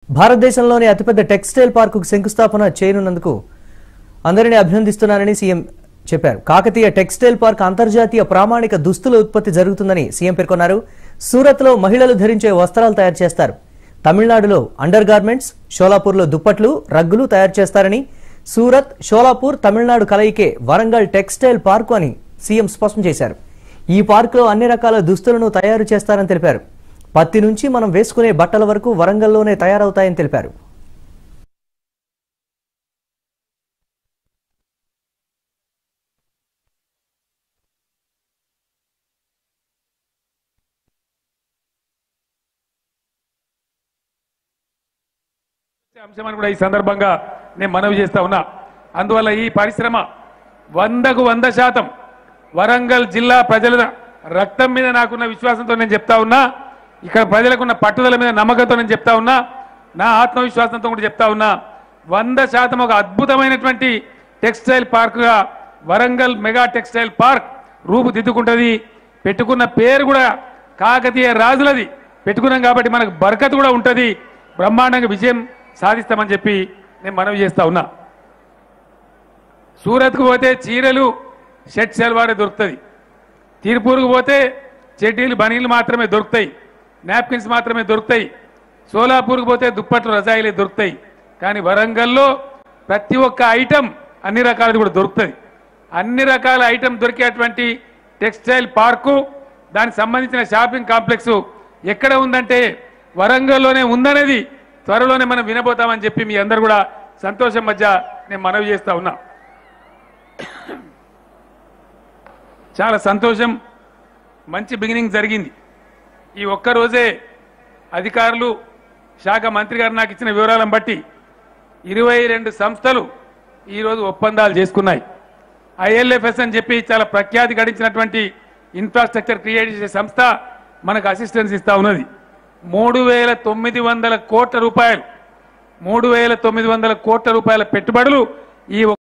భారతదేశంలోని అతిపెద్ద టెక్స్టైల్ పార్కుకు శంకుస్థాపన చేయనున్నందుకు అందరినీ అభినందిస్తున్నానని సీఎం చెప్పారు కాకతీయ టెక్స్టైల్ పార్క్ అంతర్జాతీయ ప్రామాణిక దుస్తుల ఉత్పత్తి జరుగుతుందని సీఎం పేర్కొన్నారు సూరత్లో మహిళలు ధరించే వస్త్రాలు తయారు చేస్తారు తమిళనాడులో అండర్ గార్మెంట్స్ షోలాపూర్లో దుప్పట్లు రగ్గులు తయారు చేస్తారని సూరత్ షోలాపూర్ తమిళనాడు కలయికే వరంగల్ టెక్స్టైల్ పార్కు అని సీఎం స్పష్టం చేశారు ఈ పార్కులో అన్ని రకాల దుస్తులను తయారు చేస్తారని తెలిపారు పత్తి నుంచి మనం వేసుకునే బట్టల వరకు వరంగల్లోనే తయారవుతాయని తెలిపారు అంశమని కూడా ఈ సందర్భంగా నేను మనవి చేస్తా ఉన్నా అందువల్ల ఈ పరిశ్రమ వందకు వంద శాతం వరంగల్ జిల్లా ప్రజల రక్తం మీద నాకున్న విశ్వాసంతో నేను చెప్తా ఉన్నా ఇక్కడ ప్రజలకున్న పట్టుదల మీద నమ్మకంతో నేను చెప్తా ఉన్నా నా ఆత్మవిశ్వాసంతో కూడా చెప్తా ఉన్నా వంద శాతం ఒక అద్భుతమైనటువంటి టెక్స్టైల్ పార్కుగా వరంగల్ మెగా టెక్స్టైల్ పార్క్ రూపుదిద్దుకుంటుంది పెట్టుకున్న పేరు కూడా కాకతీయ రాజులది పెట్టుకున్నాం కాబట్టి మనకు బరకత్ కూడా ఉంటుంది బ్రహ్మాండంగా విజయం సాధిస్తామని చెప్పి నేను మనవి చేస్తా ఉన్నా సూరత్కు పోతే చీరలు షర్ట్ సెల్వారే దొరుకుతుంది తిరుపూర్కు పోతే చెడ్డీలు బనీలు మాత్రమే దొరుకుతాయి నాప్కిన్స్ మాత్రమే దొరుకుతాయి సోలాపూర్కు పోతే దుప్పట్లు రజాయిలే దొరుకుతాయి కానీ వరంగల్లో ప్రతి ఒక్క ఐటెం అన్ని రకాలది కూడా దొరుకుతుంది అన్ని రకాల ఐటెం దొరికేటువంటి టెక్స్టైల్ పార్కు దానికి సంబంధించిన షాపింగ్ కాంప్లెక్స్ ఎక్కడ ఉందంటే వరంగల్లోనే ఉందనేది త్వరలోనే మనం వినబోతామని చెప్పి మీ అందరు కూడా సంతోషం మధ్య నేను మనవి చేస్తా ఉన్నా చాలా సంతోషం మంచి బిగినింగ్ జరిగింది ఈ ఒక్క రోజే అధికారులు శాఖ మంత్రి గారు నాకు ఇచ్చిన వివరాలను బట్టి ఇరవై రెండు సంస్థలు ఈరోజు ఒప్పందాలు చేసుకున్నాయి ఐఎల్ఎఫ్ఎస్ అని చెప్పి చాలా ప్రఖ్యాతి గడించినటువంటి ఇన్ఫ్రాస్ట్రక్చర్ క్రియేట్ చేసే సంస్థ మనకు అసిస్టెన్స్ ఇస్తా ఉన్నది మూడు వేల తొమ్మిది వందల కోట్ల రూపాయలు మూడు వేల తొమ్మిది వందల కోట్ల రూపాయల పెట్టుబడులు ఈ